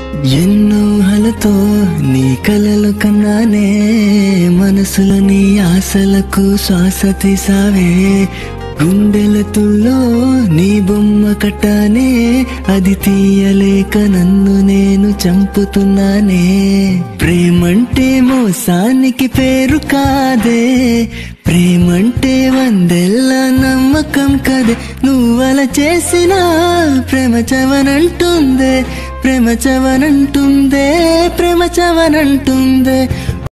ఎన్నో హలతో నీ కలలు కన్నానే మనసులో నీ ఆశలకు శ్వాస తీసావే గుండెలతుల్లో నీ బొమ్మ కట్టానే అది తీయలేక నన్ను నేను చంపుతున్నానే ప్రేమంటే మోసానికి పేరు కాదే ప్రేమంటే వందెల్ల నమ్మకం కదే నువ్వల చేసిన ప్రేమ చవనంటుందే ప్రేమ చవనంటుందే ప్రేమ చవనంటుందే